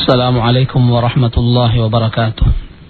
السلام عليكم ورحمة الله وبركاته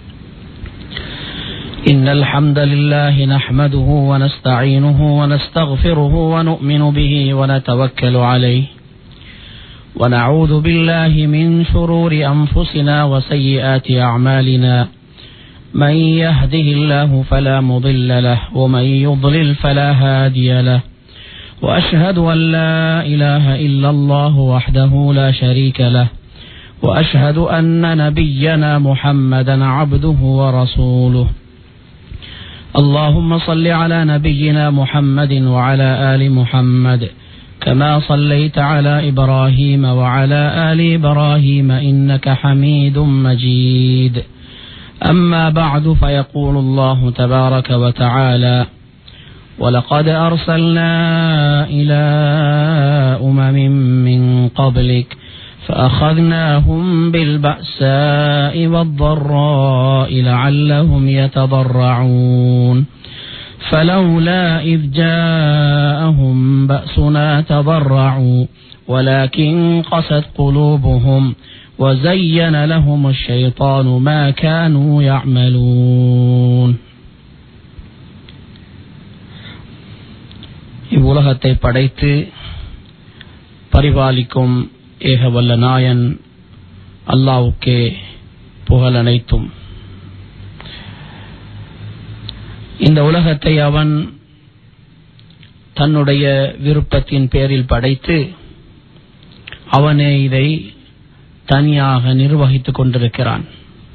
إن الحمد لله نحمده ونستعينه ونستغفره ونؤمن به ونتوكل عليه ونعوذ بالله من شرور أنفسنا وسيئات أعمالنا من يهده الله فلا مضل له ومن يضلل فلا هادي له وأشهد أن لا إله إلا الله وحده لا شريك له وأشهد أن نبينا محمدا عبده ورسوله اللهم صل على نبينا محمد وعلى آل محمد كما صليت على إبراهيم وعلى آل إبراهيم إنك حميد مجيد أما بعد فيقول الله تبارك وتعالى ولقد أرسلنا إلى أمم من قبلك فأخذناهم بالبأساء والضراء لعلهم يتضرعون فلولا إذ جاءهم بأسنا تضرعوا ولكن قست قلوبهم وزين لهم الشيطان ما كانوا يعملون இவ்வுலகத்தை படைத்து பரிபாலிக்கும் ஏகவல்ல நாயன் அல்லாவுக்கே புகழ் அனைத்தும் இந்த உலகத்தை அவன் தன்னுடைய விருப்பத்தின் பேரில் படைத்து அவனே இதை தனியாக நிர்வகித்துக் கொண்டிருக்கிறான்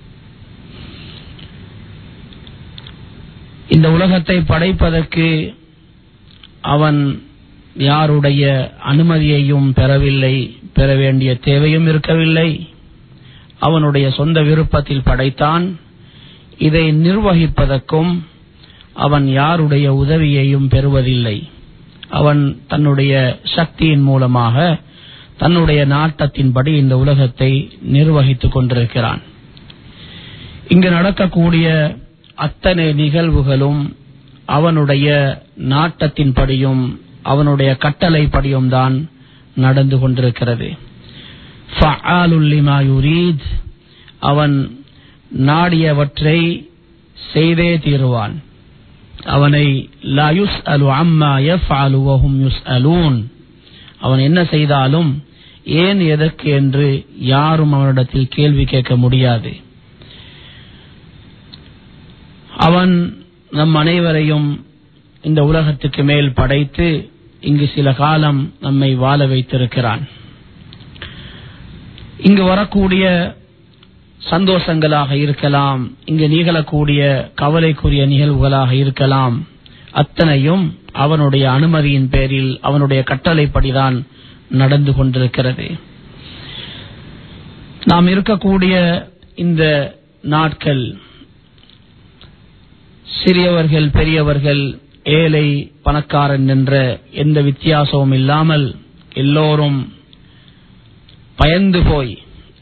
இந்த உலகத்தை படைப்பதற்கு அவன் யாருடைய அனுமதியையும் பெறவில்லை பெற வேண்டிய தேவையும் இருக்கவில்லை அவனுடைய சொந்த விருப்பத்தில் படைத்தான் இதை நிர்வகிப்பதற்கும் அவன் யாருடைய உதவியையும் பெறுவதில்லை அவன் தன்னுடைய சக்தியின் மூலமாக தன்னுடைய நாட்டத்தின்படி இந்த உலகத்தை நிர்வகித்துக் கொண்டிருக்கிறான் இங்கு நடக்கக்கூடிய அத்தனை நிகழ்வுகளும் அவனுடைய நாட்டத்தின்படியும் அவனுடைய கட்டளைப்படியும் தான் நடந்து கொண்டிருக்கிறது அவன் நாடியவற்றை செய்தே தீருவான் அவனை லாயுஸ் அலு அம்மா எஃப் அலுவஹும் யுஸ் அலூன் அவன் என்ன செய்தாலும் ஏன் எதற்கு என்று யாரும் அவனிடத்தில் கேள்வி கேட்க முடியாது அவன் நம் அனைவரையும் இந்த உலகத்துக்கு மேல் படைத்து இங்கு சில காலம் நம்மை வாழ வைத்திருக்கிறான் இங்கு வரக்கூடிய சந்தோஷங்களாக இருக்கலாம் இங்கு நிகழக்கூடிய கவலைக்குரிய நிகழ்வுகளாக இருக்கலாம் அத்தனையும் அவனுடைய அனுமதியின் பேரில் அவனுடைய கட்டளைப்படிதான் நடந்து கொண்டிருக்கிறது நாம் இருக்கக்கூடிய இந்த நாட்கள் சிறியவர்கள் பெரியவர்கள் ஏழை பணக்காரன் என்ற எந்த வித்தியாசமும் இல்லாமல் எல்லோரும் பயந்து போய்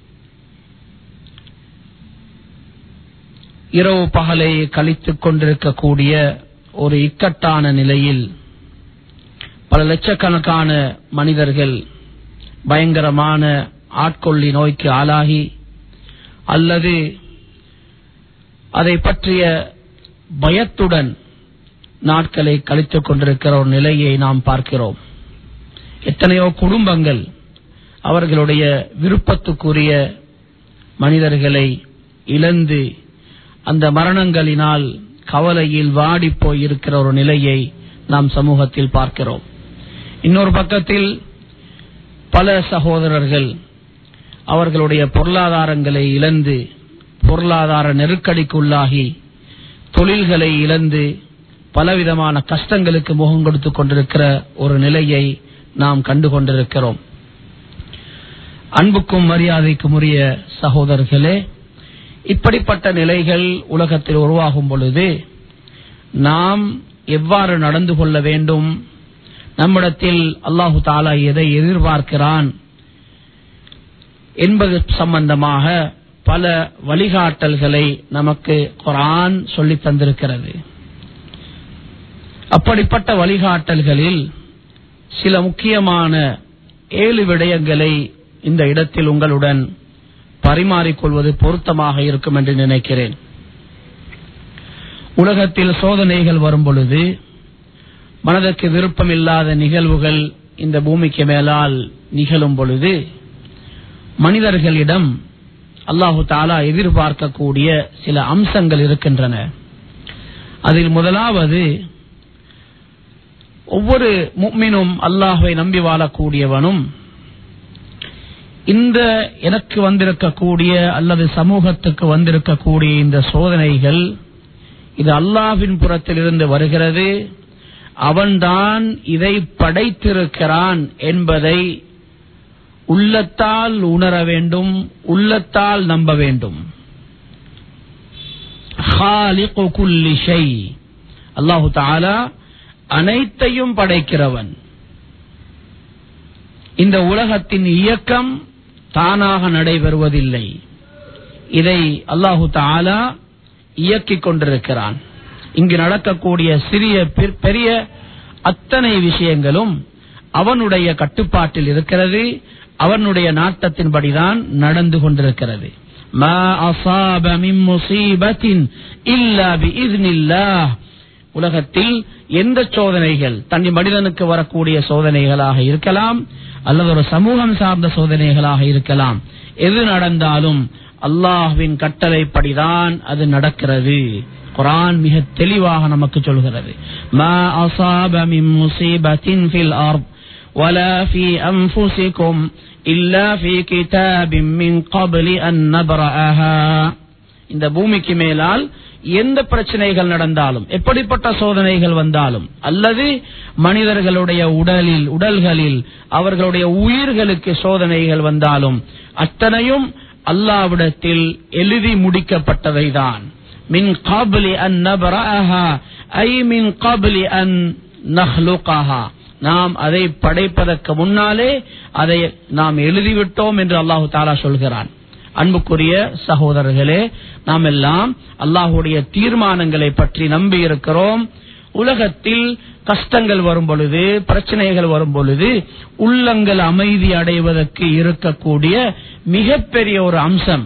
இரவு பகலை கழித்துக் கொண்டிருக்கக்கூடிய ஒரு இக்கட்டான நிலையில் பல லட்சக்கணக்கான மனிதர்கள் பயங்கரமான ஆட்கொள்ளி நோய்க்கு ஆளாகி அல்லது அதை பற்றிய பயத்துடன் நாட்களை கழித்துக் கொண்டிருக்கிற ஒரு நிலையை நாம் பார்க்கிறோம் எத்தனையோ குடும்பங்கள் அவர்களுடைய விருப்பத்துக்குரிய மனிதர்களை இழந்து அந்த மரணங்களினால் கவலையில் வாடி போயிருக்கிற ஒரு நிலையை நாம் சமூகத்தில் பார்க்கிறோம் இன்னொரு பக்கத்தில் பல சகோதரர்கள் அவர்களுடைய பொருளாதாரங்களை இழந்து பொருளாதார நெருக்கடிக்குள்ளாகி தொழில்களை இழந்து பலவிதமான கஷ்டங்களுக்கு முகம் கொடுத்துக் கொண்டிருக்கிற ஒரு நிலையை நாம் கண்டு கொண்டிருக்கிறோம் அன்புக்கும் மரியாதைக்கும் உரிய சகோதரர்களே இப்படிப்பட்ட நிலைகள் உலகத்தில் உருவாகும் பொழுது நாம் எவ்வாறு நடந்து கொள்ள வேண்டும் நம்மிடத்தில் அல்லாஹு தாலா எதை எதிர்பார்க்கிறான் என்பது சம்பந்தமாக பல வழிகாட்டல்களை நமக்கு குரான் சொல்லித் தந்திருக்கிறது அப்படிப்பட்ட வழிகாட்டல்களில் சில முக்கியமான ஏழு விடயங்களை இந்த இடத்தில் உங்களுடன் பரிமாறிக்கொள்வது பொருத்தமாக இருக்கும் என்று நினைக்கிறேன் உலகத்தில் சோதனைகள் வரும் பொழுது மனதிற்கு விருப்பமில்லாத நிகழ்வுகள் இந்த பூமிக்கு மேலால் நிகழும் பொழுது மனிதர்களிடம் அல்லாஹு தாலா எதிர்பார்க்கக்கூடிய சில அம்சங்கள் இருக்கின்றன அதில் முதலாவது ஒவ்வொரு முக்மினும் அல்லாஹை நம்பி வாழக்கூடியவனும் இந்த எனக்கு வந்திருக்கக்கூடிய அல்லது சமூகத்துக்கு வந்திருக்கக்கூடிய இந்த சோதனைகள் இது அல்லாஹ்வின் புறத்திலிருந்து வருகிறது அவன்தான் இதை படைத்திருக்கிறான் என்பதை உள்ளத்தால் உணர வேண்டும் உள்ளத்தால் நம்ப வேண்டும் அல்லாஹு தாலா அனைத்தையும் படைக்கிறவன் இந்த உலகத்தின் இயக்கம் தானாக நடைபெறுவதில்லை இதை அல்லாஹு தாலா இயக்கிக் கொண்டிருக்கிறான் இங்கு நடக்கக்கூடிய சிறிய பெரிய அத்தனை விஷயங்களும் அவனுடைய கட்டுப்பாட்டில் இருக்கிறது அவனுடைய நாட்டத்தின்படிதான் நடந்து கொண்டிருக்கிறது உலகத்தில் எந்த சோதனைகள் தனி மனிதனுக்கு வரக்கூடிய சோதனைகளாக இருக்கலாம் அல்லது ஒரு சமூகம் சார்ந்த சோதனைகளாக இருக்கலாம் எது நடந்தாலும் அல்லாஹ்வின் கட்டளைப்படிதான் அது நடக்கிறது குரான் மிக தெளிவாக நமக்கு சொல்கிறது மா அசாப மின் முசீபத்தின் ஃபில் அர்த் ولا في أنفسكم إلا في كتاب من قبل أن نبرأها இந்த பூமிக்கு மேலால் எந்த பிரச்சனைகள் நடந்தாலும் எப்படிப்பட்ட சோதனைகள் வந்தாலும் அல்லது மனிதர்களுடைய உடலில் உடல்களில் அவர்களுடைய உயிர்களுக்கு சோதனைகள் வந்தாலும் அத்தனையும் அல்லாவிடத்தில் எழுதி முடிக்கப்பட்டவைதான் மின் காபலி அன் நபரஹா ஐ மின் காபலி அன் நஹ்லுகஹா நாம் அதை படைப்பதற்கு முன்னாலே அதை நாம் எழுதிவிட்டோம் என்று அல்லாஹு தாலா சொல்கிறான் அன்புக்குரிய சகோதரர்களே நாம் எல்லாம் அல்லாஹுடைய தீர்மானங்களை பற்றி நம்பி இருக்கிறோம் உலகத்தில் கஷ்டங்கள் வரும் பொழுது பிரச்சனைகள் வரும் பொழுது உள்ளங்கள் அமைதி அடைவதற்கு இருக்கக்கூடிய மிகப்பெரிய ஒரு அம்சம்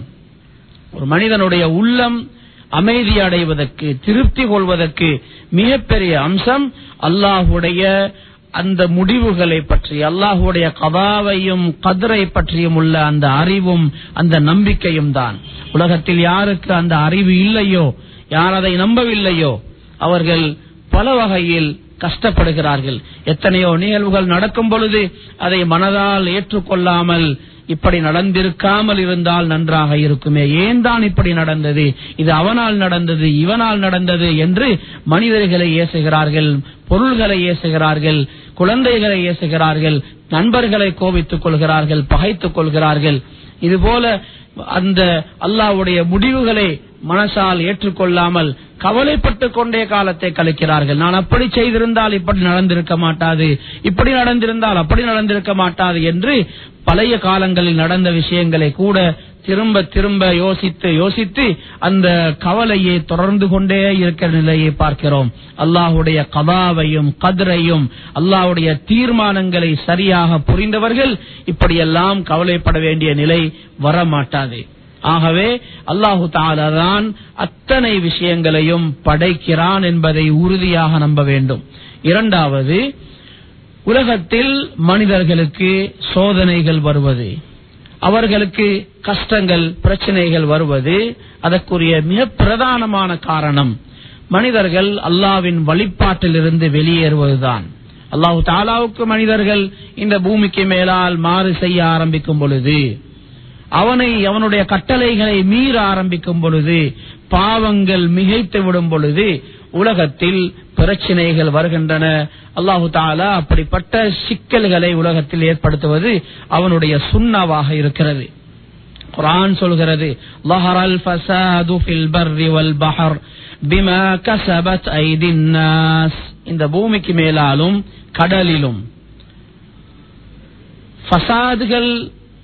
ஒரு மனிதனுடைய உள்ளம் அமைதி அடைவதற்கு திருப்தி கொள்வதற்கு மிகப்பெரிய அம்சம் அல்லாஹுடைய அந்த முடிவுகளை பற்றி அல்லாஹுடைய கதாவையும் கதிரை பற்றியும் உள்ள அந்த அறிவும் அந்த நம்பிக்கையும் தான் உலகத்தில் யாருக்கு அந்த அறிவு இல்லையோ யார் அதை நம்பவில்லையோ அவர்கள் பல வகையில் கஷ்டப்படுகிறார்கள் எத்தனையோ நிகழ்வுகள் நடக்கும் பொழுது அதை மனதால் ஏற்றுக்கொள்ளாமல் இப்படி நடந்திருக்காமல் இருந்தால் நன்றாக இருக்குமே ஏன் தான் இப்படி நடந்தது இது அவனால் நடந்தது இவனால் நடந்தது என்று மனிதர்களை ஏசுகிறார்கள் பொருள்களை ஏசுகிறார்கள் குழந்தைகளை ஏசுகிறார்கள் நண்பர்களை கோபித்துக் கொள்கிறார்கள் பகைத்துக் கொள்கிறார்கள் இதுபோல அந்த அல்லாவுடைய முடிவுகளை மனசால் ஏற்றுக்கொள்ளாமல் கவலைப்பட்டு கொண்டே காலத்தை கழிக்கிறார்கள் நான் அப்படி செய்திருந்தால் இப்படி நடந்திருக்க மாட்டாது இப்படி நடந்திருந்தால் அப்படி நடந்திருக்க மாட்டாது என்று பழைய காலங்களில் நடந்த விஷயங்களை கூட திரும்ப திரும்ப யோசித்து யோசித்து அந்த கவலையை தொடர்ந்து கொண்டே இருக்கிற நிலையை பார்க்கிறோம் அல்லாஹுடைய கதாவையும் கதிரையும் அல்லாஹுடைய தீர்மானங்களை சரியாக புரிந்தவர்கள் இப்படியெல்லாம் கவலைப்பட வேண்டிய நிலை வரமாட்டாது ஆகவே அல்லாஹு தாலாதான் அத்தனை விஷயங்களையும் படைக்கிறான் என்பதை உறுதியாக நம்ப வேண்டும் இரண்டாவது உலகத்தில் மனிதர்களுக்கு சோதனைகள் வருவது அவர்களுக்கு கஷ்டங்கள் பிரச்சனைகள் வருவது அதற்குரிய மிக பிரதானமான காரணம் மனிதர்கள் அல்லாவின் வழிபாட்டிலிருந்து வெளியேறுவதுதான் அல்லாஹு தாலாவுக்கு மனிதர்கள் இந்த பூமிக்கு மேலால் மாறு செய்ய ஆரம்பிக்கும் பொழுது அவனை அவனுடைய கட்டளைகளை மீற ஆரம்பிக்கும் பொழுது பாவங்கள் மிகைத்து விடும் பொழுது உலகத்தில் பிரச்சனைகள் வருகின்றன அல்லாஹு தாலா அப்படிப்பட்ட சிக்கல்களை உலகத்தில் ஏற்படுத்துவது அவனுடைய சுண்ணாவாக இருக்கிறது குரான் சொல்கிறது லஹரல் ஃபசாது ஃபில் பர்ரி வல் பஹர் பிமா கஸபத் ஐதின் நாஸ் இந்த பூமிக்கு மேலாலும் கடலிலும் ஃபசாதுகள்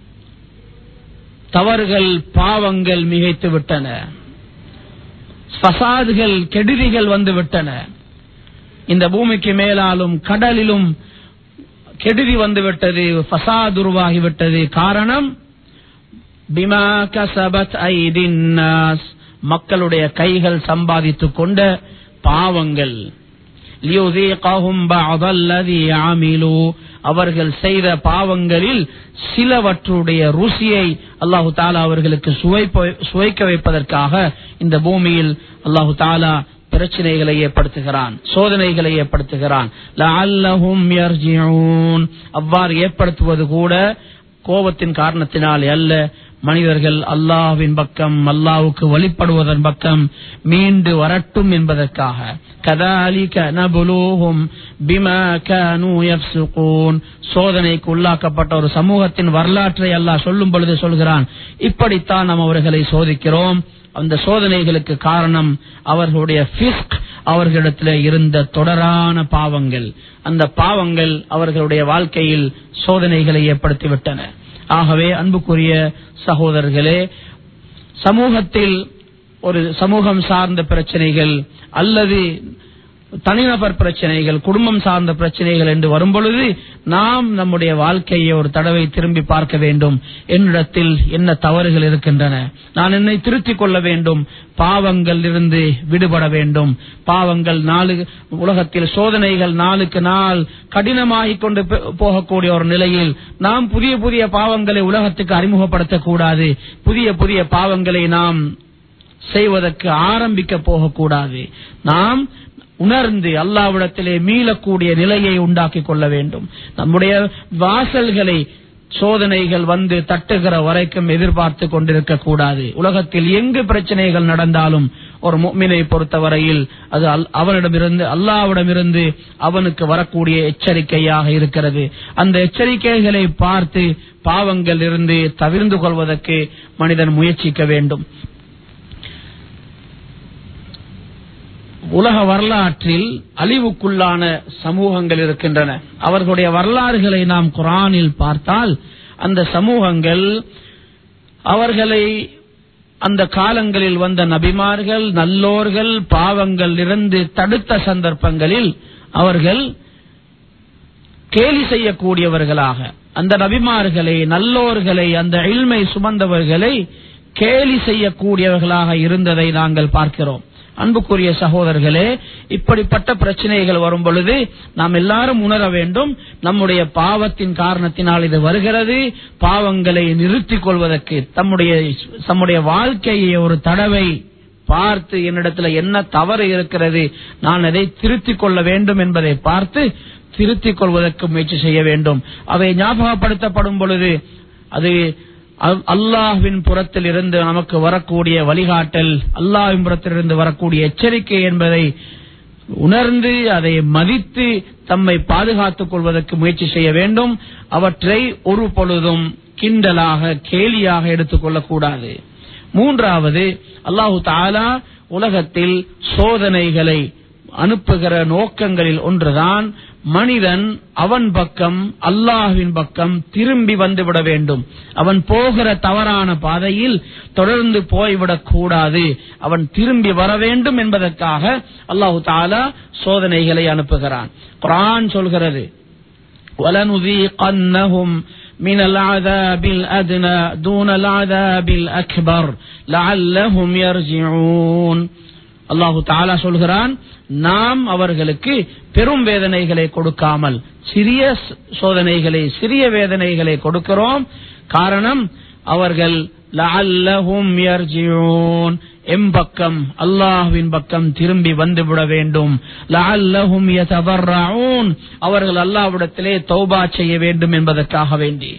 தவறுகள் பாவங்கள் மிகைத்து விட்டன ஃபசாதுகள் கெடுதிகள் வந்து விட்டன இந்த பூமிக்கு மேலாலும் கடலிலும் கெடுதி வந்து விட்டது ஃபசாத் உருவாகிவிட்டது காரணம் பிமா கசபத் ஐதின் நாஸ் மக்களுடைய கைகள் சம்பாதித்துக் கொண்ட பாவங்கள் லியுதீகஹும் பஅதல்லதி அமிலு அவர்கள் செய்த பாவங்களில் சிலவற்றுடைய ருசியை அல்லாஹு தாலா அவர்களுக்கு சுவைப்ப- சுவைக்க வைப்பதற்காக இந்த பூமியில் அல்லாஹு தாலா பிரச்சனைகளை ஏற்படுத்துகிறான் சோதனைகளை ஏற்படுத்துகிறான் லஅல்லஹும் யர்ஜிஊன் அவ்வாறு ஏற்படுத்துவது கூட கோபத்தின் காரணத்தினால் அல்ல மனிதர்கள் அல்லாஹ்வின் பக்கம் அல்லாஹ்வுக்கு வழிபடுவதன் பக்கம் மீண்டு வரட்டும் என்பதற்காக கதாலிக நபுலூஹும் பிமா கானூ யஃப்சுகூன் சோதனைக்கு உள்ளாக்கப்பட்ட ஒரு சமூகத்தின் வரலாற்றை அல்லாஹ் சொல்லும் பொழுது சொல்கிறான் இப்படித்தான் நாம் அவர்களை சோதிக்கிறோம் அந்த சோதனைகளுக்கு காரணம் அவர்களுடைய ஃபிஸ்க் அவர்களிடத்தில் இருந்த தொடரான பாவங்கள் அந்த பாவங்கள் அவர்களுடைய வாழ்க்கையில் சோதனைகளை ஏற்படுத்திவிட்டன ஆகவே அன்புக்குரிய சகோதரர்களே சமூகத்தில் ஒரு சமூகம் சார்ந்த பிரச்சனைகள் அல்லது தனிநபர் பிரச்சனைகள் குடும்பம் சார்ந்த பிரச்சனைகள் என்று வரும்பொழுது நாம் நம்முடைய வாழ்க்கையை ஒரு தடவை திரும்பி பார்க்க வேண்டும் என்னிடத்தில் என்ன தவறுகள் இருக்கின்றன நான் என்னை திருத்திக் கொள்ள வேண்டும் பாவங்கள் இருந்து விடுபட வேண்டும் பாவங்கள் நாலு உலகத்தில் சோதனைகள் நாளுக்கு நாள் கடினமாகிக் கொண்டு போ- போகக்கூடிய ஒரு நிலையில் நாம் புதிய புதிய பாவங்களை உலகத்துக்கு அறிமுகப்படுத்தக்கூடாது புதிய புதிய பாவங்களை நாம் செய்வதற்கு ஆரம்பிக்க போகக்கூடாது நாம் உணர்ந்து அல்லாவிடத்திலே மீளக்கூடிய நிலையை உண்டாக்கி கொள்ள வேண்டும் நம்முடைய வாசல்களை சோதனைகள் வந்து தட்டுகிற வரைக்கும் எதிர்பார்த்து கொண்டிருக்க கூடாது உலகத்தில் எங்கு பிரச்சனைகள் நடந்தாலும் ஒரு முக்மினை பொறுத்தவரையில் அது அல்- அவனிடமிருந்து அல்லாவிடமிருந்து அவனுக்கு வரக்கூடிய எச்சரிக்கையாக இருக்கிறது அந்த எச்சரிக்கைகளை பார்த்து பாவங்கள் இருந்து தவிர்ந்து கொள்வதற்கு மனிதன் முயற்சிக்க வேண்டும் உலக வரலாற்றில் அழிவுக்குள்ளான சமூகங்கள் இருக்கின்றன அவர்களுடைய வரலாறுகளை நாம் குரானில் பார்த்தால் அந்த சமூகங்கள் அவர்களை அந்த காலங்களில் வந்த நபிமார்கள் நல்லோர்கள் பாவங்கள் இருந்து தடுத்த சந்தர்ப்பங்களில் அவர்கள் கேலி செய்யக்கூடியவர்களாக அந்த நபிமார்களை நல்லோர்களை அந்த இல்மை சுமந்தவர்களை கேலி செய்யக்கூடியவர்களாக இருந்ததை நாங்கள் பார்க்கிறோம் அன்புக்குரிய சகோதரர்களே இப்படிப்பட்ட பிரச்சனைகள் வரும் பொழுது நாம் எல்லாரும் உணர வேண்டும் நம்முடைய பாவத்தின் காரணத்தினால் இது வருகிறது பாவங்களை நிறுத்திக் கொள்வதற்கு தம்முடைய தம்முடைய வாழ்க்கையை ஒரு தடவை பார்த்து என்னிடத்துல என்ன தவறு இருக்கிறது நான் அதை திருத்திக் கொள்ள வேண்டும் என்பதை பார்த்து திருத்திக் கொள்வதற்கு முயற்சி செய்ய வேண்டும் அவை ஞாபகப்படுத்தப்படும் பொழுது அது அல்- அல்லாஹ்வின் புறத்தில் இருந்து நமக்கு வரக்கூடிய வழிகாட்டல் அல்லாஹ்வின் புறத்திலிருந்து வரக்கூடிய எச்சரிக்கை என்பதை உணர்ந்து அதை மதித்து தம்மை பாதுகாத்துக் கொள்வதற்கு முயற்சி செய்ய வேண்டும் அவற்றை ஒரு பொழுதும் கிண்டலாக கேலியாக எடுத்துக் கொள்ளக்கூடாது மூன்றாவது அல்லாஹு தாலா உலகத்தில் சோதனைகளை அனுப்புகிற நோக்கங்களில் ஒன்றுதான் மனிதன் அவன் பக்கம் அல்லாஹ்வின் பக்கம் திரும்பி வந்துவிட வேண்டும் அவன் போகிற தவறான பாதையில் தொடர்ந்து போய்விடக் கூடாது அவன் திரும்பி வர வேண்டும் என்பதற்காக அல்லாஹு தாலா சோதனைகளை அனுப்புகிறான் குரான் சொல்கிறது ولنذيقنهم من العذاب الأدنى دون العذاب الأكبر لعلهم يرجعون அல்லாஹு தாலா சொல்கிறான் நாம் அவர்களுக்கு பெரும் வேதனைகளை கொடுக்காமல் சிறிய ஸ்- சோதனைகளை சிறிய வேதனைகளை கொடுக்கிறோம் காரணம் அவர்கள் லஅல்லஹும் யர்ஜிஊன் எம்பக்கம் அல்லாஹ்வின் பக்கம் திரும்பி வந்துவிட வேண்டும் லஅல்லஹும் யதபர்ரஊன் அவர்கள் அல்லாஹ்விடத்திலே தௌபா செய்ய வேண்டும் என்பதற்காக வேண்டி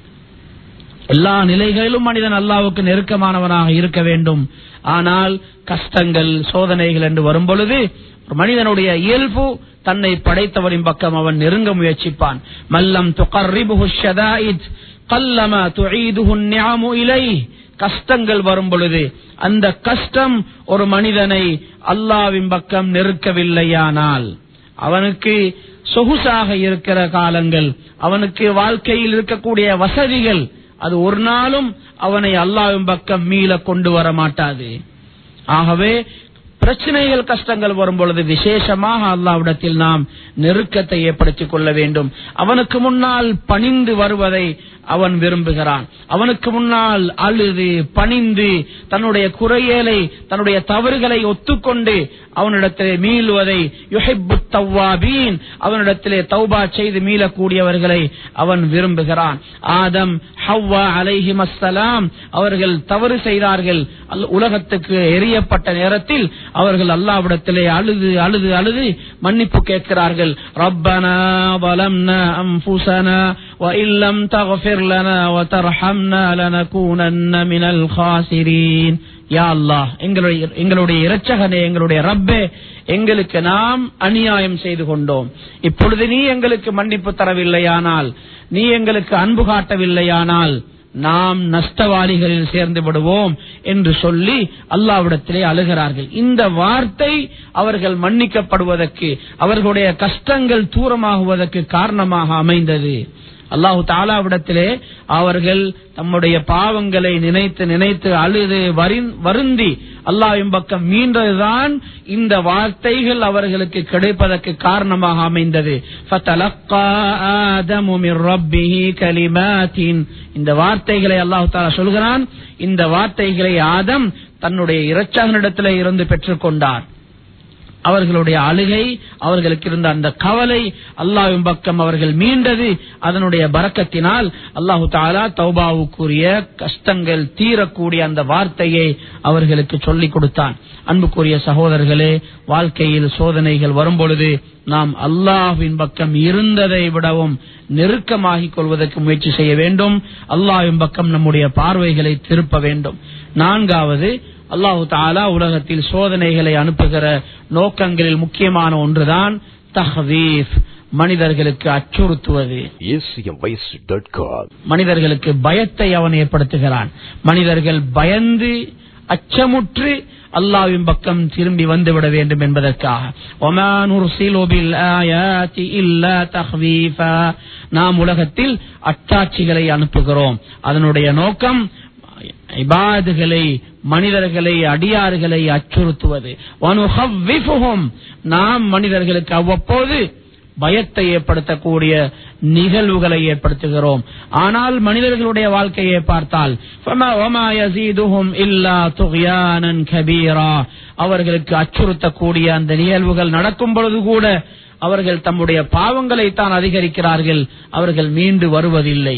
எல்லா நிலைகளிலும் மனிதன் அல்லாவுக்கு நெருக்கமானவனாக இருக்க வேண்டும் ஆனால் கஷ்டங்கள் சோதனைகள் என்று வரும் பொழுது ஒரு மனிதனுடைய இயல்பு தன்னை படைத்தவரின் பக்கம் அவன் நெருங்க முயற்சிப்பான் மல்லம் துகர்ரிபுஹு ஷதாயித் கல்லமா துஈதுஹு நிஅமு இலை கஷ்டங்கள் வரும் பொழுது அந்த கஷ்டம் ஒரு மனிதனை அல்லாவின் பக்கம் நெருக்கவில்லையானால் அவனுக்கு சொகுசாக இருக்கிற காலங்கள் அவனுக்கு வாழ்க்கையில் இருக்கக்கூடிய வசதிகள் அது ஒரு நாளும் அவனை அல்லாவின் பக்கம் மீள கொண்டு வர மாட்டாது ஆகவே பிரச்சனைகள் கஷ்டங்கள் வரும் பொழுது விசேஷமாக அல்லாவிடத்தில் நாம் நெருக்கத்தை ஏற்படுத்திக் கொள்ள வேண்டும் அவனுக்கு முன்னால் பணிந்து வருவதை அவன் விரும்புகிறான் அவனுக்கு முன்னால் அழுது பணிந்து தன்னுடைய குறையலை தன்னுடைய தவறுகளை ஒத்துக்கொண்டு அவனிடத்திலே மீளுவதை யுஹிப்பு தவ்வாபீன் அவனிடத்திலே தௌபா செய்து மீளக்கூடியவர்களை அவன் விரும்புகிறான் ஆதம் ஹவ்வா அலைஹிம் அஸ்ஸலாம் அவர்கள் தவறு செய்தார்கள் அல்- உலகத்துக்கு எரியப்பட்ட நேரத்தில் அவர்கள் அல்லாவிடத்திலே அழுது அழுது அழுது மன்னிப்பு கேட்கிறார்கள் ரப்பனா வலம்னா அம்புசனா وإن لم تغفر لنا وترحمنا لنكونن من الخاسرين யா அல்லாஹ் எங்களுடைய எங்களுடைய இரட்சகனே எங்களுடைய ரப்பே எங்களுக்கு நாம் அநியாயம் செய்து கொண்டோம் இப்பொழுது நீ எங்களுக்கு மன்னிப்பு தரவில்லையானால் நீ எங்களுக்கு அன்பு காட்டவில்லையானால் நாம் நஷ்டவாளிகளில் சேர்ந்து விடுவோம் என்று சொல்லி அல்லாவிடத்திலே அழுகிறார்கள் இந்த வார்த்தை அவர்கள் மன்னிக்கப்படுவதற்கு அவர்களுடைய கஷ்டங்கள் தூரமாகுவதற்கு காரணமாக அமைந்தது அல்லாஹு தாலாவிடத்திலே அவர்கள் தம்முடைய பாவங்களை நினைத்து நினைத்து அழுது வரின்- வருந்தி அல்லாஹ்வின் பக்கம் மீண்டதுதான் இந்த வார்த்தைகள் அவர்களுக்கு கிடைப்பதற்கு காரணமாக அமைந்தது فَتَلَقَّى آدَمُ مِنْ رَبِّهِ كَلِمَاتٍ இந்த வார்த்தைகளை அல்லாஹு தாலா சொல்கிறான் இந்த வார்த்தைகளை ஆதம் தன்னுடைய இரட்சகனிடத்திலே இருந்து பெற்றுக்கொண்டார் அவர்களுடைய அழுகை அவர்களுக்கு இருந்த அந்த கவலை அல்லாஹ்வின் பக்கம் அவர்கள் மீண்டது அதனுடைய பறக்கத்தினால் அல்லாஹு தாலா தௌபாவுக்குரிய கஷ்டங்கள் தீரக்கூடிய அந்த வார்த்தையை அவர்களுக்கு சொல்லிக் கொடுத்தான் அன்புக்குரிய சகோதரர்களே வாழ்க்கையில் சோதனைகள் வரும்பொழுது நாம் அல்லாஹ்வின் பக்கம் இருந்ததை விடவும் நெருக்கமாகிக் கொள்வதற்கு முயற்சி செய்ய வேண்டும் அல்லாஹ்வின் பக்கம் நம்முடைய பார்வைகளை திருப்ப வேண்டும் நான்காவது அல்லாஹு தாலா உலகத்தில் சோதனைகளை அனுப்புகிற நோக்கங்களில் முக்கியமான ஒன்றுதான் தஹ்வீஃப் மனிதர்களுக்கு அச்சுறுத்துவது acmvoice.com. மனிதர்களுக்கு பயத்தை அவன் ஏற்படுத்துகிறான் மனிதர்கள் பயந்து அச்சமுற்று அல்லாவின் பக்கம் திரும்பி வந்துவிட வேண்டும் என்பதற்காக وَمَا نُرْسِلُ بِالْآيَاتِ إِلَّا تَخْوِيفًا. நாம் உலகத்தில் அட்டாட்சிகளை அனுப்புகிறோம் அதனுடைய நோக்கம் இபாதுகளை மனிதர்களை அடியார்களை அச்சுறுத்துவது وَنُخَوِّفُهُمْ. நாம் மனிதர்களுக்கு அவ்வப்போது பயத்தை ஏற்படுத்தக்கூடிய நிகழ்வுகளை ஏற்படுத்துகிறோம் ஆனால் மனிதர்களுடைய வாழ்க்கையை பார்த்தால் فَمَا- وَمَا يَزِيدُهُمْ إِلَّا طُغْيَانًا كَبِيرًا. அவர்களுக்கு அச்சுறுத்தக்கூடிய அந்த நிகழ்வுகள் நடக்கும் பொழுது கூட அவர்கள் தம்முடைய பாவங்களை தான் அதிகரிக்கிறார்கள் அவர்கள் மீண்டு வருவதில்லை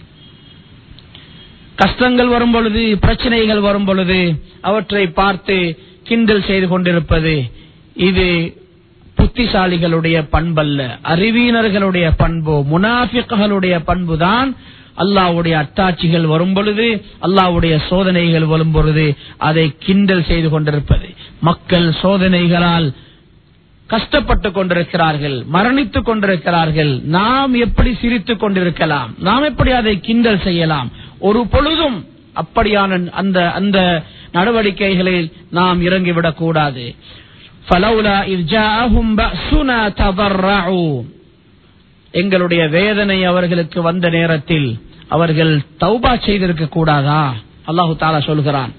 கஷ்டங்கள் வரும் பொழுது பிரச்சனைகள் வரும் பொழுது அவற்றை பார்த்து கிண்டல் செய்து கொண்டிருப்பது இது புத்திசாலிகளுடைய பண்பல்ல அறிவீனர்களுடைய பண்பு முனாஃபிக்களுடைய பண்புதான் அல்லாஹ்வுடைய அத்தாட்சிகள் வரும் பொழுது அல்லாஹ்வுடைய சோதனைகள் வரும் பொழுது அதை கிண்டல் செய்து கொண்டிருப்பது மக்கள் சோதனைகளால் கஷ்டப்பட்டுக் கொண்டிருக்கிறார்கள் மரணித்துக் கொண்டிருக்கிறார்கள் நாம் எப்படி சிரித்துக் கொண்டிருக்கலாம் நாம் எப்படி அதை கிண்டல் செய்யலாம் ஒரு பொழுதும் அப்படியான அந்த அந்த நடவடிக்கைகளில் நாம் இறங்கிவிடக் கூடாது فَلَوْلَا إِذْ جَاءَهُمْ بَأْسُنَا تَضَرَّعُوا எங்களுடைய வேதனை அவர்களுக்கு வந்த நேரத்தில் அவர்கள் தௌபா செய்திருக்க கூடாதா அல்லாஹு தாலா சொல்கிறான்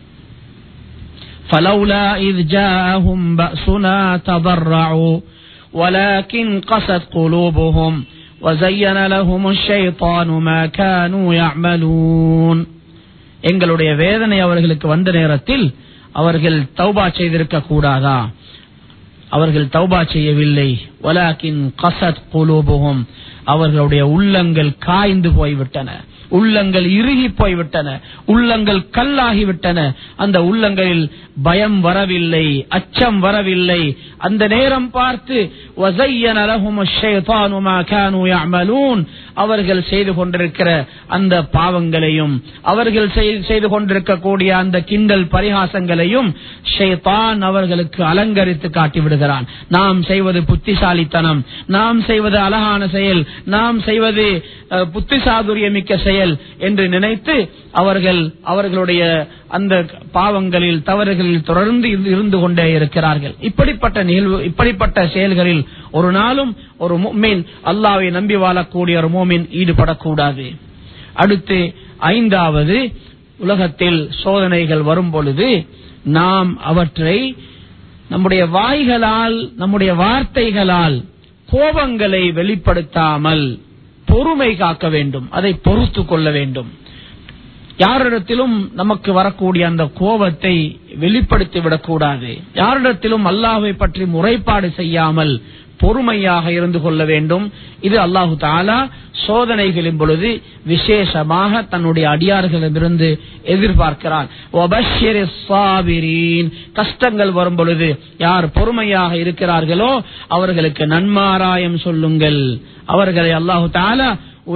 فلولا إذ جاءهم بأسنا تضرعوا ولكن قست قلوبهم وزين لهم الشيطان ما كانوا يعملون எங்களுடைய வேதனை அவர்களுக்கு வந்த நேரத்தில் அவர்கள் தௌபா செய்திருக்க கூடாதா அவர்கள் தௌபா செய்யவில்லை வலாக்கின் கசத் குலூபுகும் அவர்களுடைய உள்ளங்கள் காய்ந்து போய்விட்டன உள்ளங்கள் இறுகி போய்விட்டன உள்ளங்கள் கல்லாகிவிட்டன அந்த உள்ளங்களில் பயம் வரவில்லை அச்சம் வரவில்லை அந்த நேரம் பார்த்து وَزَيَّنَ لَهُمُ الشَّيْطَانُ مَا كَانُوا يَعْمَلُونَ அவர்கள் செய்து கொண்டிருக்கிற அந்த பாவங்களையும் அவர்கள் செய்- செய்து கொண்டிருக்கக்கூடிய அந்த கிண்டல் பரிகாசங்களையும் ஷைத்தான் அவர்களுக்கு அலங்கரித்து காட்டி விடுகிறான் நாம் செய்வது புத்திசாலித்தனம் நாம் செய்வது அழகான செயல் நாம் செய்வது அஹ், புத்திசாதுரியமிக்க செயல் என்று நினைத்து அவர்கள் அவர்களுடைய அந்த பாவங்களில் தவறுகளில் தொடர்ந்து இருந்து- இருந்து கொண்டே இருக்கிறார்கள் இப்படிப்பட்ட நிகழ்வு இப்படிப்பட்ட செயல்களில் ஒரு நாளும் ஒரு முஃமின் அல்லாவை நம்பி வாழக்கூடிய ஒரு மோமின் ஈடுபடக்கூடாது அடுத்து ஐந்தாவது உலகத்தில் சோதனைகள் வரும் பொழுது நாம் அவற்றை நம்முடைய வாய்களால் நம்முடைய வார்த்தைகளால் கோபங்களை வெளிப்படுத்தாமல் பொறுமை காக்க வேண்டும் அதை பொறுத்து கொள்ள வேண்டும் யாரிடத்திலும் நமக்கு வரக்கூடிய அந்த கோபத்தை வெளிப்படுத்தி விடக்கூடாது யாரிடத்திலும் அல்லாஹை பற்றி முறைப்பாடு செய்யாமல் பொறுமையாக இருந்து கொள்ள வேண்டும் இது அல்லாஹு தாலா சோதனைகளின் பொழுது விசேஷமாக தன்னுடைய அடியார்களிடமிருந்து எதிர்பார்க்கிறான் கஷ்டங்கள் வரும் பொழுது யார் பொறுமையாக இருக்கிறார்களோ அவர்களுக்கு நன்மாராயம் சொல்லுங்கள் அவர்களை அல்லாஹு தாலா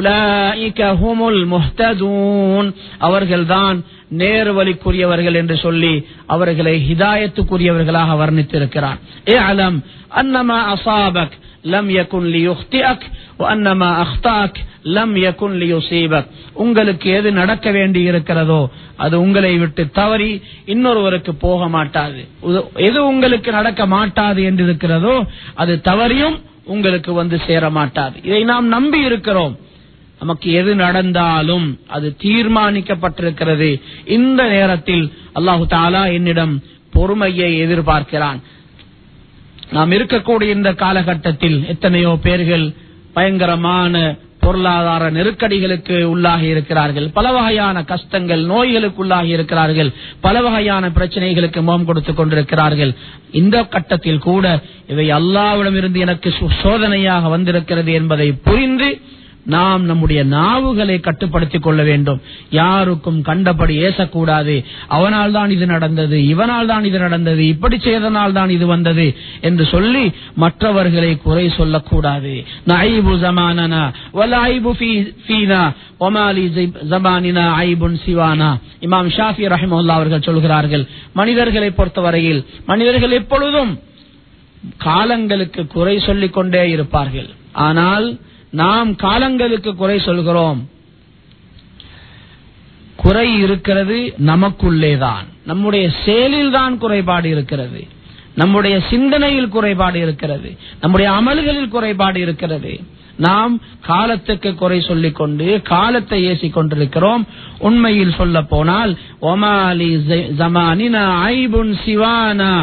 அவர்கள்தான் நேர்வழிக்குரியவர்கள் என்று சொல்லி அவர்களை ஹிதாயத்துக்குரியவர்களாக வர்ணித்திருக்கிறார் ஏ அலம் அன்னமா அசாபக் லம் யகுன் லியுக்திஅக் வஅன்னமா அக்தாக் லம் யகுன் லியுசீபக் உங்களுக்கு எது நடக்க வேண்டி இருக்கிறதோ அது உங்களை விட்டு தவறி இன்னொருவருக்கு போக மாட்டாது எது உங்களுக்கு நடக்க மாட்டாது என்று இருக்கிறதோ அது தவறியும் உங்களுக்கு வந்து சேர மாட்டாது இதை நாம் நம்பி இருக்கிறோம் நமக்கு எது நடந்தாலும் அது தீர்மானிக்கப்பட்டிருக்கிறது இந்த நேரத்தில் அல்லாஹு தாலா என்னிடம் பொறுமையை எதிர்பார்க்கிறான் நாம் இருக்கக்கூடிய இந்த காலகட்டத்தில் எத்தனையோ பேர்கள் பயங்கரமான பொருளாதார நெருக்கடிகளுக்கு உள்ளாகி இருக்கிறார்கள் பல வகையான கஷ்டங்கள் நோய்களுக்கு உள்ளாகி இருக்கிறார்கள் பல வகையான பிரச்சனைகளுக்கு முகம் கொடுத்துக் கொண்டிருக்கிறார்கள் இந்த கட்டத்தில் கூட இவை அல்லாவிடமிருந்து எனக்கு சோதனையாக வந்திருக்கிறது என்பதை புரிந்து நாம் நம்முடைய நாவுகளை கட்டுப்படுத்திக் கொள்ள வேண்டும் யாருக்கும் கண்டபடி ஏசக்கூடாது அவனால் தான் இது நடந்தது இவனால் தான் இது நடந்தது இப்படி செய்தனால் தான் இது வந்தது என்று சொல்லி மற்றவர்களை குறை சொல்லக்கூடாது நைபு ஜமானனா வலாய்பு ஃபீனா ஒமாலி ஜமானினா ஐபுன் சிவானா இமாம் ஷாஃபி ரஹிமுல்லா அவர்கள் சொல்கிறார்கள் மனிதர்களை பொறுத்தவரையில் மனிதர்கள் எப்பொழுதும் காலங்களுக்கு குறை சொல்லிக் கொண்டே இருப்பார்கள் ஆனால் நாம் காலங்களுக்கு குறை சொல்கிறோம் குறை இருக்கிறது நமக்குள்ளேதான் நம்முடைய செயலில் தான் குறைபாடு இருக்கிறது நம்முடைய சிந்தனையில் குறைபாடு இருக்கிறது நம்முடைய அமல்களில் குறைபாடு இருக்கிறது நாம் காலத்துக்கு குறை சொல்லிக் கொண்டு காலத்தை ஏசிக் கொண்டிருக்கிறோம் உண்மையில் சொல்ல போனால் ஒமாலி ஜமானினா ஐபுன் சிவானா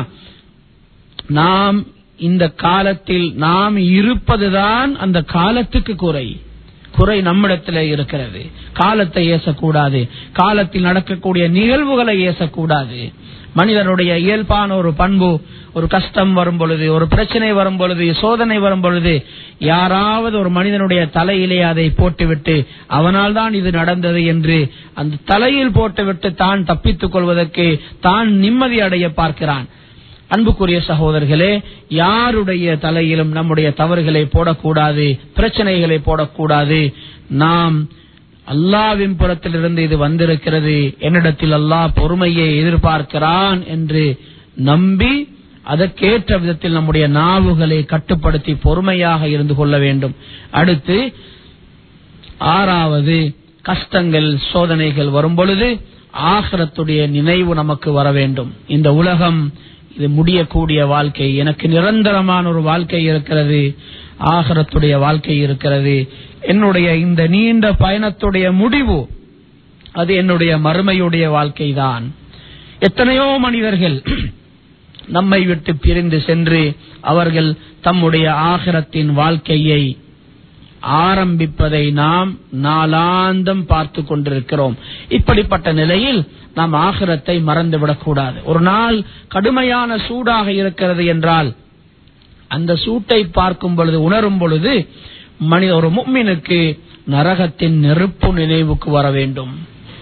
நாம் இந்த காலத்தில் நாம் இருப்பதுதான் அந்த காலத்துக்கு குறை குறை நம்மிடத்தில் இருக்கிறது காலத்தை ஏசக்கூடாது காலத்தில் நடக்கக்கூடிய நிகழ்வுகளை ஏசக்கூடாது மனிதனுடைய இயல்பான ஒரு பண்பு ஒரு கஷ்டம் வரும் பொழுது ஒரு பிரச்சனை வரும் பொழுது சோதனை வரும் பொழுது யாராவது ஒரு மனிதனுடைய தலையிலே அதை போட்டுவிட்டு அவனால் தான் இது நடந்தது என்று அந்த தலையில் போட்டுவிட்டு தான் தப்பித்துக் கொள்வதற்கு தான் நிம்மதி அடைய பார்க்கிறான் அன்புக்குரிய சகோதரர்களே யாருடைய தலையிலும் நம்முடைய தவறுகளை போடக்கூடாது பிரச்சனைகளை போடக்கூடாது நாம் அல்லாவின் புறத்திலிருந்து இது வந்திருக்கிறது என்னிடத்தில் அல்லாஹ் பொறுமையை எதிர்பார்க்கிறான் என்று நம்பி அதற்கேற்ற விதத்தில் நம்முடைய நாவுகளை கட்டுப்படுத்தி பொறுமையாக இருந்து கொள்ள வேண்டும் அடுத்து ஆறாவது கஷ்டங்கள் சோதனைகள் வரும் பொழுது ஆகரத்துடைய நினைவு நமக்கு வர வேண்டும் இந்த உலகம் இது முடியக்கூடிய வாழ்க்கை எனக்கு நிரந்தரமான ஒரு வாழ்க்கை இருக்கிறது ஆகரத்துடைய வாழ்க்கை இருக்கிறது என்னுடைய இந்த நீண்ட பயணத்துடைய முடிவு அது என்னுடைய மறுமையுடைய வாழ்க்கை தான் எத்தனையோ மனிதர்கள் நம்மை விட்டு பிரிந்து சென்று அவர்கள் தம்முடைய ஆகரத்தின் வாழ்க்கையை ஆரம்பிப்பதை நாம் நாளாந்தம் பார்த்து கொண்டிருக்கிறோம் இப்படிப்பட்ட நிலையில் நாம் ஆகிரத்தை மறந்துவிடக் கூடாது ஒரு நாள் கடுமையான சூடாக இருக்கிறது என்றால் அந்த சூட்டை பார்க்கும் பொழுது உணரும் பொழுது மனித ஒரு மும்மினுக்கு நரகத்தின் நெருப்பு நினைவுக்கு வர வேண்டும்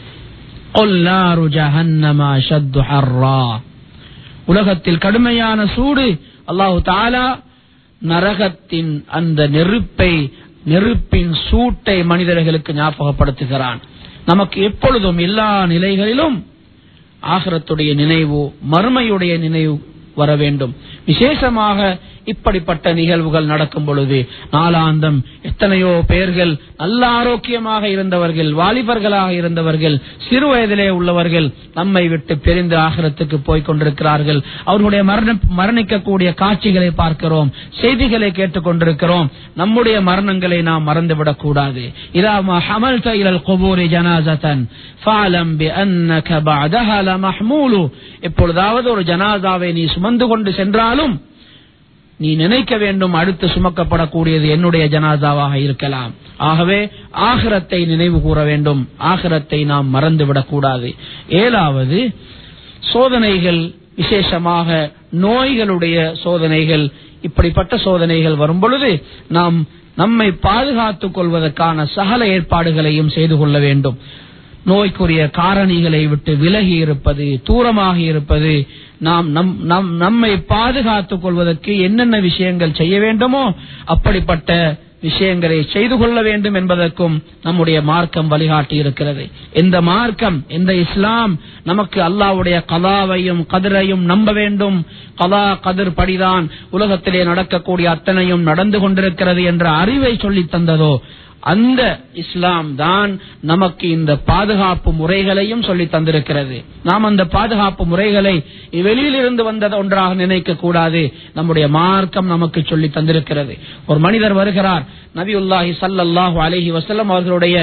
உலகத்தில் கடுமையான சூடு அல்லாஹு தாலா நரகத்தின் அந்த நெருப்பை நெருப்பின் சூட்டை மனிதர்களுக்கு ஞாபகப்படுத்துகிறான் நமக்கு எப்பொழுதும் எல்லா நிலைகளிலும் ஆகரத்துடைய நினைவு மறுமையுடைய நினைவு வர வேண்டும் விசேஷமாக இப்படிப்பட்ட நிகழ்வுகள் நடக்கும் பொழுது நாளாந்தம் எத்தனையோ பேர்கள் நல்ல ஆரோக்கியமாக இருந்தவர்கள் வாலிபர்களாக இருந்தவர்கள் சிறு வயதிலே உள்ளவர்கள் நம்மை விட்டு பிரிந்து ஆகரத்துக்கு போய் கொண்டிருக்கிறார்கள் அவர்களுடைய மரண மரணிக்கக்கூடிய காட்சிகளை பார்க்கிறோம் செய்திகளை கேட்டுக் கொண்டிருக்கிறோம் நம்முடைய மரணங்களை நாம் மறந்துவிடக் கூடாது இதாமா ஹமல் இலல் குபூரி ஜனாசத்தன் ஃபாலம் பி அன்னக பஅதஹா லமஹ்மூலு எப்பொழுதாவது ஒரு ஜனாதாவை நீ சுமந்து சுமந்து கொண்டு சென்றாலும் நீ நினைக்க வேண்டும் அடுத்து சுமக்கப்படக்கூடியது என்னுடைய ஜனாதாவாக இருக்கலாம் ஆகவே ஆகிரத்தை நினைவு கூற வேண்டும் ஆகிரத்தை நாம் மறந்துவிடக் கூடாது ஏழாவது சோதனைகள் விசேஷமாக நோய்களுடைய சோதனைகள் இப்படிப்பட்ட சோதனைகள் வரும் பொழுது நாம் நம்மை பாதுகாத்துக் கொள்வதற்கான சகல ஏற்பாடுகளையும் செய்து கொள்ள வேண்டும் நோய்க்குரிய காரணிகளை விட்டு விலகி இருப்பது தூரமாக இருப்பது நாம் நம் நம் நம்மை பாதுகாத்துக் கொள்வதற்கு என்னென்ன விஷயங்கள் செய்ய வேண்டுமோ அப்படிப்பட்ட விஷயங்களை செய்து கொள்ள வேண்டும் என்பதற்கும் நம்முடைய மார்க்கம் வழிகாட்டி இருக்கிறது இந்த மார்க்கம் இந்த இஸ்லாம் நமக்கு அல்லாவுடைய கலாவையும் கதிரையும் நம்ப வேண்டும் கலா கதிர் படிதான் உலகத்திலே நடக்கக்கூடிய அத்தனையும் நடந்து கொண்டிருக்கிறது என்ற அறிவை சொல்லித் தந்ததோ அந்த இஸ்லாம் தான் நமக்கு இந்த பாதுகாப்பு முறைகளையும் சொல்லி தந்திருக்கிறது நாம் அந்த பாதுகாப்பு முறைகளை வெளியிலிருந்து வந்தது ஒன்றாக நினைக்க கூடாது நம்முடைய மார்க்கம் நமக்கு சொல்லி தந்திருக்கிறது ஒரு மனிதர் வருகிறார் நபியுல்லாஹி சல்லல்லாஹு அலைஹி வஸல்லம் அவர்களுடைய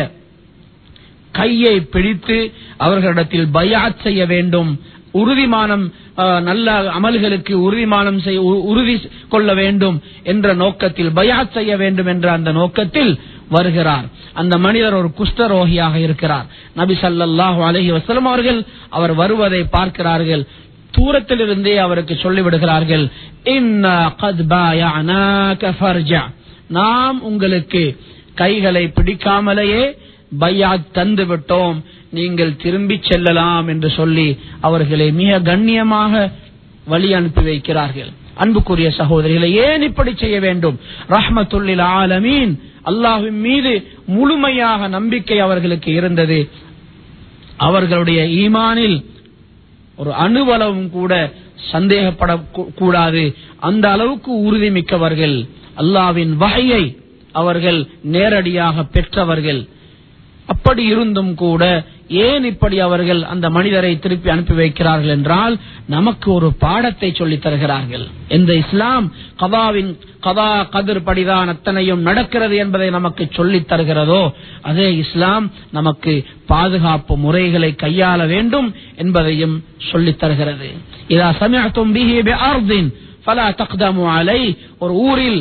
கையை பிடித்து அவர்களிடத்தில் பயாத் செய்ய வேண்டும் உறுதிமானம் அஹ், நல்ல அமல்களுக்கு உறுதிமானம் செய்ய உ- உறுதி கொள்ள வேண்டும் என்ற நோக்கத்தில் பயாத் செய்ய வேண்டும் என்ற அந்த நோக்கத்தில் வருகிறார் அந்த மனிதர் ஒரு குஷ்டரோகியாக இருக்கிறார் நபி ஸல்லல்லாஹு அலைஹி வஸல்லம் அவர்கள் அவர் வருவதை பார்க்கிறார்கள் தூரத்திலிருந்தே அவருக்கு சொல்லிவிடுகிறார்கள் "இன்னா கத் பாயஅனாக ஃபர்ஜா." நாம் உங்களுக்கு கைகளை பிடிக்காமலேயே பையாத் தந்து விட்டோம் நீங்கள் திரும்பி செல்லலாம் என்று சொல்லி அவர்களை மிக கண்ணியமாக வழி அனுப்பி வைக்கிறார்கள் அன்புக்குரிய சகோதரிகளை ஏன் இப்படி செய்ய வேண்டும் ரஹ்மத்துல்லில் ஆலமீன் அல்லாஹ்வின் மீது முழுமையாக நம்பிக்கை அவர்களுக்கு இருந்தது அவர்களுடைய ஈமானில் ஒரு அணுவளவும் கூட சந்தேகப்படக்கூடாது அந்த அளவுக்கு உறுதிமிக்கவர்கள் அல்லாவின் வகையை அவர்கள் நேரடியாக பெற்றவர்கள் அப்படி இருந்தும் கூட ஏன் இப்படி அவர்கள் அந்த மனிதரை திருப்பி அனுப்பி வைக்கிறார்கள் என்றால் நமக்கு ஒரு பாடத்தை சொல்லித் தருகிறார்கள் இந்த இஸ்லாம் கதாவின் கதா கதிர் படிதான் அத்தனையும் நடக்கிறது என்பதை நமக்கு சொல்லித் தருகிறதோ அதே இஸ்லாம் நமக்கு பாதுகாப்பு முறைகளை கையாள வேண்டும் என்பதையும் சொல்லித் தருகிறது இதா சமயத்தும் பிஹி பிஅர்தின் ஃபலா தக்தமு அலை ஒரு ஊரில்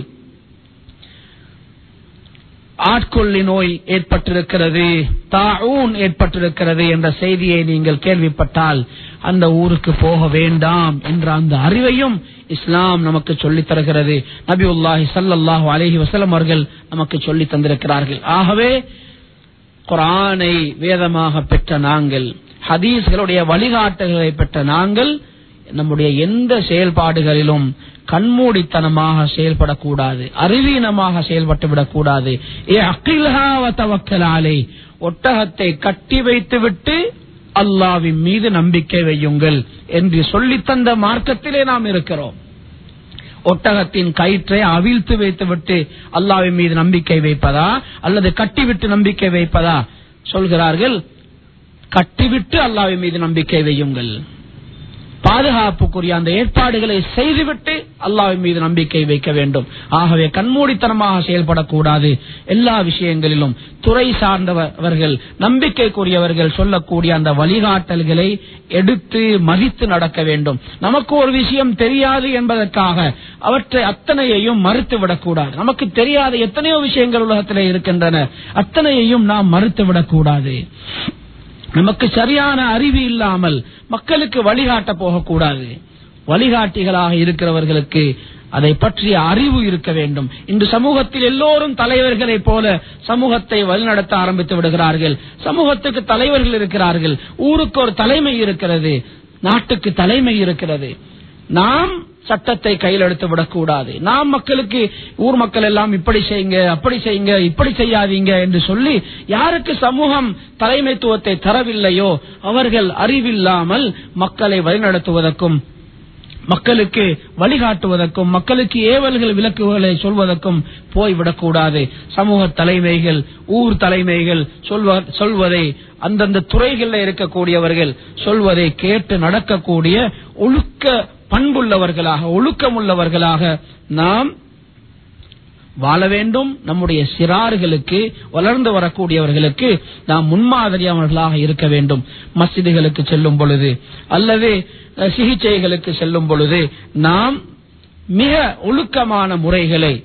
ஆட்கொள்ளி நோய் ஏற்பட்டிருக்கிறது தாஊன் ஏற்பட்டிருக்கிறது என்ற செய்தியை நீங்கள் கேள்விப்பட்டால் அந்த ஊருக்கு போக வேண்டாம் என்ற அந்த அறிவையும் இஸ்லாம் நமக்கு சொல்லித் தருகிறது நபியுல்லாஹி ஸல்லல்லாஹு அலைஹி வஸல்லம் அவர்கள் நமக்கு சொல்லித் தந்திருக்கிறார்கள் ஆகவே குர்ஆனை வேதமாக பெற்ற நாங்கள் ஹதீஸ்களுடைய வழிகாட்டுகளை பெற்ற நாங்கள் நம்முடைய எந்த செயல்பாடுகளிலும் கண்மூடித்தனமாக செயல்படக்கூடாது அறிவீனமாக செயல்பட்டு விடக்கூடாது ஏ அகில்ஹா வ தவக்கல் அலை ஒட்டகத்தை கட்டி வைத்துவிட்டு அல்லாவின் மீது நம்பிக்கை வையுங்கள் என்று சொல்லித் தந்த மார்க்கத்திலே நாம் இருக்கிறோம் ஒட்டகத்தின் கயிற்றை அவிழ்த்து வைத்துவிட்டு அல்லாவின் மீது நம்பிக்கை வைப்பதா அல்லது கட்டிவிட்டு நம்பிக்கை வைப்பதா சொல்கிறார்கள் கட்டிவிட்டு அல்லாவின் மீது நம்பிக்கை வையுங்கள் பாதுகாப்புக்குரிய அந்த ஏற்பாடுகளை செய்துவிட்டு அல்லாஹ்வின் மீது நம்பிக்கை வைக்க வேண்டும் ஆகவே கண்மூடித்தனமாக செயல்படக்கூடாது எல்லா விஷயங்களிலும் துறை சார்ந்தவர்கள் நம்பிக்கைக்குரியவர்கள் சொல்லக்கூடிய அந்த வழிகாட்டல்களை எடுத்து மதித்து நடக்க வேண்டும் நமக்கு ஒரு விஷயம் தெரியாது என்பதற்காக அவற்றை அத்தனையையும் மறுத்து விடக்கூடாது நமக்கு தெரியாத எத்தனையோ விஷயங்கள் உலகத்திலே இருக்கின்றன அத்தனையையும் நாம் மறுத்து விடக்கூடாது நமக்கு சரியான அறிவு இல்லாமல் மக்களுக்கு வழிகாட்ட போகக்கூடாது வழிகாட்டிகளாக இருக்கிறவர்களுக்கு அதை பற்றிய அறிவு இருக்க வேண்டும் இன்று சமூகத்தில் எல்லோரும் தலைவர்களைப் போல சமூகத்தை வழிநடத்த ஆரம்பித்து விடுகிறார்கள் சமூகத்துக்கு தலைவர்கள் இருக்கிறார்கள் ஊருக்கு ஒரு தலைமை இருக்கிறது நாட்டுக்கு தலைமை இருக்கிறது நாம் சட்டத்தை கையில் எடுத்து விடக்கூடாது நாம் மக்களுக்கு ஊர் மக்கள் எல்லாம் இப்படி செய்யுங்க அப்படி செய்யுங்க இப்படி செய்யாதீங்க என்று சொல்லி யாருக்கு சமூகம் தலைமைத்துவத்தை தரவில்லையோ அவர்கள் அறிவில்லாமல் மக்களை வழிநடத்துவதற்கும் மக்களுக்கு வழிகாட்டுவதற்கும் மக்களுக்கு ஏவல்கள் விளக்குகளை சொல்வதற்கும் போய்விடக்கூடாது சமூக தலைமைகள் ஊர் தலைமைகள் சொல்வ- சொல்வதை அந்தந்த துறைகளில் இருக்கக்கூடியவர்கள் சொல்வதை கேட்டு நடக்கக்கூடிய ஒழுக்க பண்புள்ளவர்களாக ஒழுக்கமுள்ளவர்களாக நாம் வாழ வேண்டும் நம்முடைய சிறார்களுக்கு வளர்ந்து வரக்கூடியவர்களுக்கு நாம் முன்மாதிரியானவர்களாக இருக்க வேண்டும் மஸ்ஜிதுகளுக்கு செல்லும் பொழுது அல்லது அஹ், சிகிச்சைகளுக்கு செல்லும் பொழுது நாம் மிக ஒழுக்கமான முறைகளை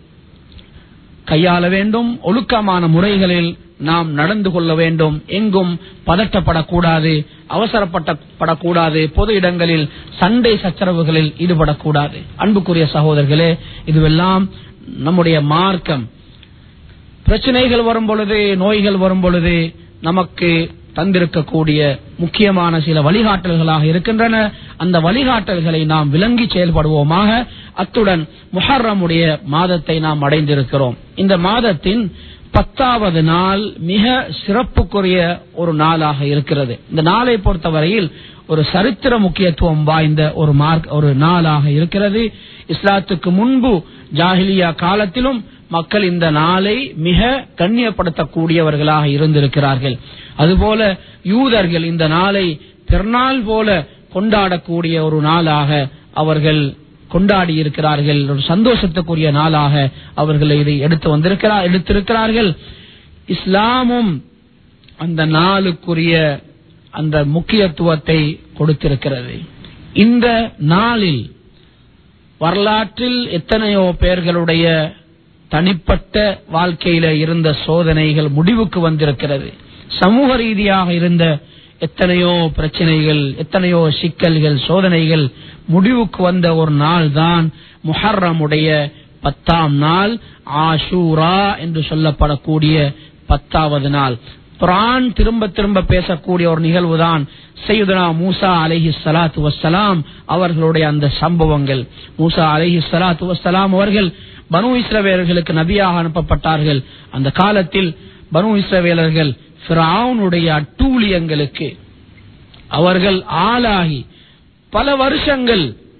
கையாள வேண்டும் ஒழுக்கமான முறைகளில் நாம் நடந்து கொள்ள வேண்டும் எங்கும் பதட்டப்படக்கூடாது அவசரப்படக்கூடாது பொது இடங்களில் சண்டை சச்சரவுகளில் ஈடுபடக்கூடாது அன்புக்குரிய சகோதரர்களே இதுவெல்லாம் நம்முடைய மார்க்கம் பிரச்சனைகள் வரும் பொழுது நோய்கள் வரும் பொழுது நமக்கு தந்திருக்கக்கூடிய முக்கியமான சில வழிகாட்டல்களாக இருக்கின்றன அந்த வழிகாட்டல்களை நாம் விளங்கி செயல்படுவோமாக அத்துடன் முஹர்ரமுடைய மாதத்தை நாம் அடைந்திருக்கிறோம் இந்த மாதத்தின் பத்தாவது நாள் மிக சிறப்புக்குரிய ஒரு நாளாக இருக்கிறது இந்த நாளை பொறுத்தவரையில் ஒரு சரித்திர முக்கியத்துவம் வாய்ந்த ஒரு மார்க் ஒரு நாளாக இருக்கிறது இஸ்லாத்துக்கு முன்பு ஜாஹிலியா காலத்திலும் மக்கள் இந்த நாளை மிக கண்ணியப்படுத்தக்கூடியவர்களாக இருந்திருக்கிறார்கள் அதுபோல யூதர்கள் இந்த நாளை பெருநாள் போல கொண்டாடக்கூடிய ஒரு நாளாக அவர்கள் கொண்டாடி இருக்கிறார்கள் ஒரு சந்தோஷத்துக்குரிய நாளாக அவர்கள் இதை எடுத்து வந்திருக்கிறார் எடுத்திருக்கிறார்கள் இஸ்லாமும் அந்த நாளுக்குரிய அந்த முக்கியத்துவத்தை கொடுத்திருக்கிறது இந்த நாளில் வரலாற்றில் எத்தனையோ பேர்களுடைய தனிப்பட்ட வாழ்க்கையில இருந்த சோதனைகள் முடிவுக்கு வந்திருக்கிறது சமூக ரீதியாக இருந்த எத்தனையோ பிரச்சனைகள் எத்தனையோ சிக்கல்கள் சோதனைகள் முடிவுக்கு வந்த ஒரு நாள் தான் முஹர்ரமுடைய பத்தாம் நாள் ஆஷூரா என்று சொல்லப்படக்கூடிய பத்தாவது நாள் குரான் திரும்ப திரும்ப பேசக்கூடிய ஒரு நிகழ்வுதான் சையுதனா மூசா அலஹி சலாத்து வசலாம் அவர்களுடைய அந்த சம்பவங்கள் மூசா அலஹி சலாத்து வசலாம் அவர்கள் பனு இஸ்ரவேலர்களுக்கு நபியாக அனுப்பப்பட்டார்கள் அந்த காலத்தில் பனு இஸ்ரவேலர்கள் ஃபிரௌனுடைய அட்டூழியங்களுக்கு அவர்கள் ஆளாகி பல வருஷங்கள்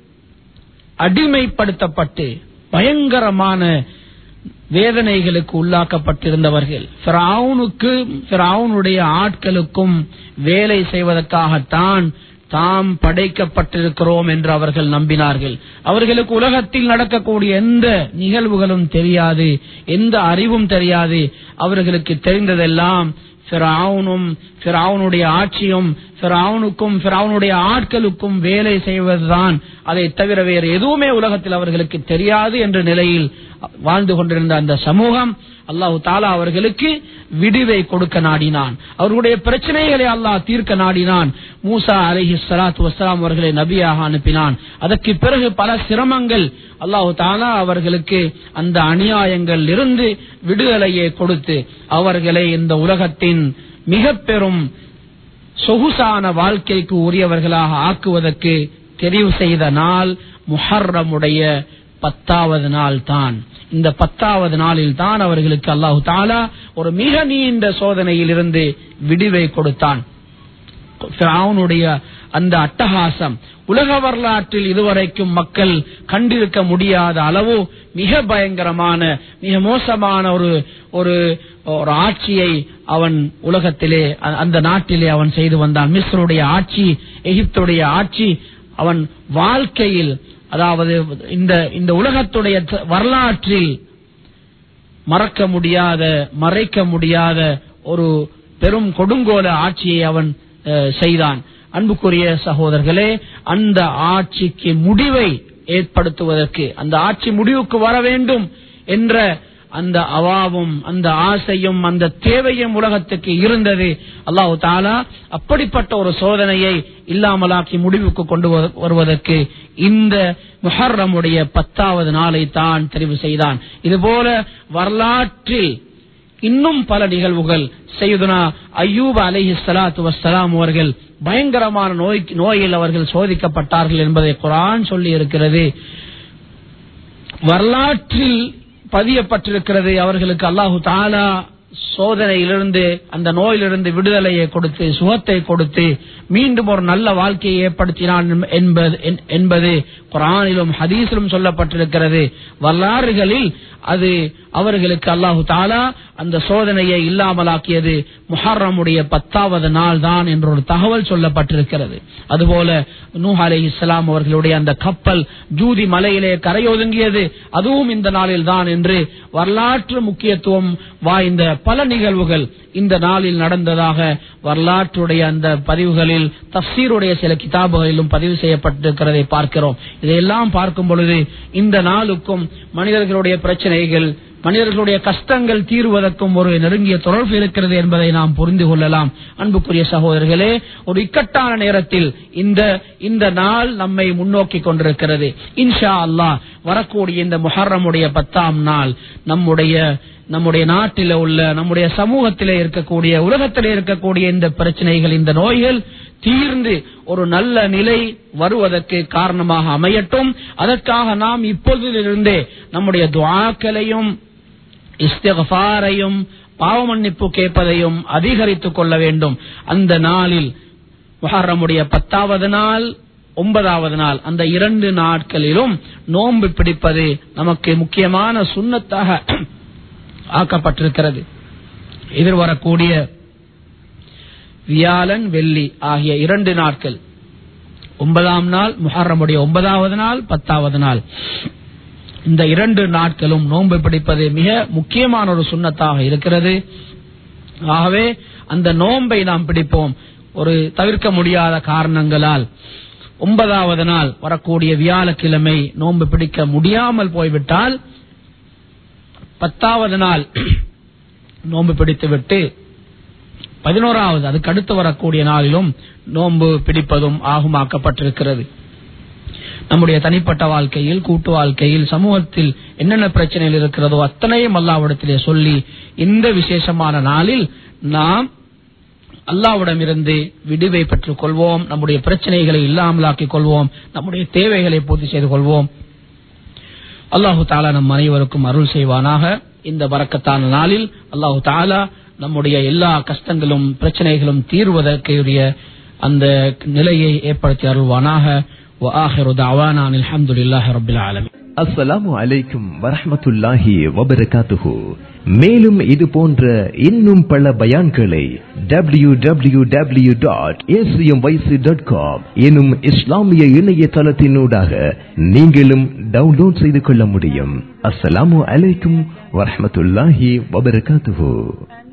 அடிமைப்படுத்தப்பட்டு பயங்கரமான வேதனைகளுக்கு உள்ளாக்கப்பட்டிருந்தவர்கள் ஃபிரௌனுக்கு ஃபிரௌனுடைய ஆட்களுக்கும் வேலை செய்வதற்காகத்தான் தாம் படைக்கப்பட்டிருக்கிறோம் என்று அவர்கள் நம்பினார்கள் அவர்களுக்கு உலகத்தில் நடக்கக்கூடிய எந்த நிகழ்வுகளும் தெரியாது எந்த அறிவும் தெரியாது அவர்களுக்கு தெரிந்ததெல்லாம் ஃபிரௌனும் ஃபிரௌனுடைய ஆட்சியும் ஃபிரௌனுக்கும் ஃபிரௌனுடைய ஆட்களுக்கும் வேலை செய்வதுதான் அதை தவிர வேறு எதுவுமே உலகத்தில் அவர்களுக்கு தெரியாது என்ற நிலையில் வாழ்ந்து கொண்டிருந்த அந்த சமூகம் அல்லாஹு தாலா அவர்களுக்கு விடுவை கொடுக்க நாடினான் அவர்களுடைய பிரச்சனைகளை அல்லாஹ் தீர்க்க நாடினான் மூசா அலஹி சலாத்து வசலாம் அவர்களை நபியாக அனுப்பினான் அதற்கு பிறகு பல சிரமங்கள் அல்லாஹு தாலா அவர்களுக்கு அந்த அநியாயங்கள் இருந்து விடுதலையை கொடுத்து அவர்களை இந்த உலகத்தின் மிக பெரும் சொகுசான வாழ்க்கைக்கு உரியவர்களாக ஆக்குவதற்கு தெரிவு செய்த நாள் முஹர்ரமுடைய பத்தாவது நாள் தான் இந்த பத்தாவது நாளில் தான் அவர்களுக்கு அல்லாஹு தாலா ஒரு மிக நீண்ட சோதனையில் இருந்து விடுவை கொடுத்தான் ஃபிரௌனுடைய அந்த அட்டகாசம் உலக வரலாற்றில் இதுவரைக்கும் மக்கள் கண்டிருக்க முடியாத அளவு மிக பயங்கரமான மிக மோசமான ஒரு ஒரு ஒரு ஆட்சியை அவன் உலகத்திலே அ- அந்த நாட்டிலே அவன் செய்து வந்தான் மிஸ்ருடைய ஆட்சி எகிப்துடைய ஆட்சி அவன் வாழ்க்கையில் அதாவது இந்த இந்த உலகத்துடைய த- வரலாற்றில் மறக்க முடியாத மறைக்க முடியாத ஒரு பெரும் கொடுங்கோல ஆட்சியை அவன் அஹ், செய்தான் அன்புக்குரிய சகோதரர்களே அந்த ஆட்சிக்கு முடிவை ஏற்படுத்துவதற்கு அந்த ஆட்சி முடிவுக்கு வர வேண்டும் என்ற அந்த அவாவும் அந்த ஆசையும் அந்த தேவையும் உலகத்துக்கு இருந்தது அல்லாஹு தாலா அப்படிப்பட்ட ஒரு சோதனையை இல்லாமலாக்கி முடிவுக்கு கொண்டு வ- வருவதற்கு இந்த முஹர்ரமுடைய பத்தாவது நாளை தான் தெரிவு செய்தான் இதுபோல வரலாற்றில் இன்னும் பல நிகழ்வுகள் செய்யுதுனா ஐயூப் அலைஹி ஸலாத்து வஸ்ஸலாம் அவர்கள் பயங்கரமான நோய் நோயில் அவர்கள் சோதிக்கப்பட்டார்கள் என்பதை குரான் சொல்லி இருக்கிறது வரலாற்றில் பதியப்பட்டிருக்கிறது அவர்களுக்கு அல்லாஹு தாலா சோதனையிலிருந்து அந்த நோயிலிருந்து விடுதலையை கொடுத்து சுகத்தை கொடுத்து மீண்டும் ஒரு நல்ல வாழ்க்கையை ஏற்படுத்தினான் என்பது என்பது குரானிலும் ஹதீஸிலும் சொல்லப்பட்டிருக்கிறது வரலாறுகளில் அது அவர்களுக்கு அல்லாஹு தாலா அந்த சோதனையை இல்லாமலாக்கியது முஹர்ரமுடைய பத்தாவது நாள் தான் என்ற ஒரு தகவல் சொல்லப்பட்டிருக்கிறது அதுபோல நூஹ் அலை இஸ்லாம் அவர்களுடைய அந்த கப்பல் ஜூதி மலையிலே கரையொதுங்கியது அதுவும் இந்த நாளில் தான் என்று வரலாற்று முக்கியத்துவம் வாய்ந்த பல நிகழ்வுகள் இந்த நாளில் நடந்ததாக வரலாற்றுடைய அந்த பதிவுகளில் தப்சீருடைய சில கிதாபுகளிலும் பதிவு செய்யப்பட்டிருக்கிறதை பார்க்கிறோம் இதையெல்லாம் பார்க்கும் பொழுது இந்த நாளுக்கும் மனிதர்களுடைய பிரச்சனைகள் மனிதர்களுடைய கஷ்டங்கள் தீர்வதற்கும் ஒரு நெருங்கிய தொடர்பு இருக்கிறது என்பதை நாம் புரிந்து கொள்ளலாம் அன்புக்குரிய சகோதரர்களே ஒரு இக்கட்டான நேரத்தில் இந்த இந்த நாள் நம்மை முன்னோக்கி கொண்டிருக்கிறது இன்ஷா அல்லாஹ் வரக்கூடிய இந்த முஹர்ரமுடைய பத்தாம் நாள் நம்முடைய நம்முடைய நாட்டில உள்ள நம்முடைய சமூகத்திலே இருக்கக்கூடிய உலகத்திலே இருக்கக்கூடிய இந்த பிரச்சனைகள் இந்த நோய்கள் தீர்ந்து ஒரு நல்ல நிலை வருவதற்கு காரணமாக அமையட்டும் அதற்காக நாம் இப்பொழுதிலிருந்தே நம்முடைய துவாக்களையும் இஸ்திகஃபாரையும் பாவ மன்னிப்பு கேட்பதையும் அதிகரித்துக் கொள்ள வேண்டும் அந்த நாளில் முஹர்ரமுடைய பத்தாவது நாள் ஒன்பதாவது நாள் அந்த இரண்டு நாட்களிலும் நோன்பு பிடிப்பது நமக்கு முக்கியமான சுண்ணத்தாக ஆக்கப்பட்டிருக்கிறது எதிர்வரக்கூடிய வியாழன் வெள்ளி ஆகிய இரண்டு நாட்கள் ஒன்பதாம் நாள் முஹர்ரமுடைய ஒன்பதாவது நாள் பத்தாவது நாள் இந்த இரண்டு நாட்களும் நோன்பு பிடிப்பது மிக முக்கியமான ஒரு சுண்ணத்தாக இருக்கிறது ஆகவே அந்த நோன்பை நாம் பிடிப்போம் ஒரு தவிர்க்க முடியாத காரணங்களால் ஒன்பதாவது நாள் வரக்கூடிய வியாழக்கிழமை நோன்பு பிடிக்க முடியாமல் போய்விட்டால் பத்தாவது நாள் நோன்பு பிடித்துவிட்டு பதினோராவது அதுக்கு அடுத்து வரக்கூடிய நாளிலும் நோன்பு பிடிப்பதும் ஆகுமாக்கப்பட்டிருக்கிறது நம்முடைய தனிப்பட்ட வாழ்க்கையில் கூட்டு வாழ்க்கையில் சமூகத்தில் என்னென்ன பிரச்சனைகள் இருக்கிறதோ அத்தனையும் அல்லாவிடத்திலே சொல்லி இந்த விசேஷமான நாளில் நாம் அல்லாவிடமிருந்து விடுவை பெற்றுக் கொள்வோம் நம்முடைய பிரச்சனைகளை இல்லாமலாக்கிக் கொள்வோம் நம்முடைய தேவைகளை பூர்த்தி செய்து கொள்வோம் அல்லாஹு தாலா நம் அனைவருக்கும் அருள் செய்வானாக இந்த வரக்கத்தான நாளில் அல்லாஹு தாலா நம்முடைய எல்லா கஷ்டங்களும் பிரச்சனைகளும் தீர்வதற்குரிய அந்த நிலையை ஏற்படுத்தி அருள்வானாக وآخر دعوانا أن الحمد لله رب العالمين அஸ்ஸலாமு அலைக்கும் வரஹ்மத்துல்லாஹி வபரகாத்துஹு மேலும் இது போன்ற இன்னும் பல பயான்களை W W W dot dot com எனும் இஸ்லாமிய இணையதளத்தினூடாக நீங்களும் டவுன்லோட் செய்து கொள்ள முடியும் அஸ்ஸலாமு அலைக்கும் வரஹ்மத்துல்லாஹி வபரகாத்துஹு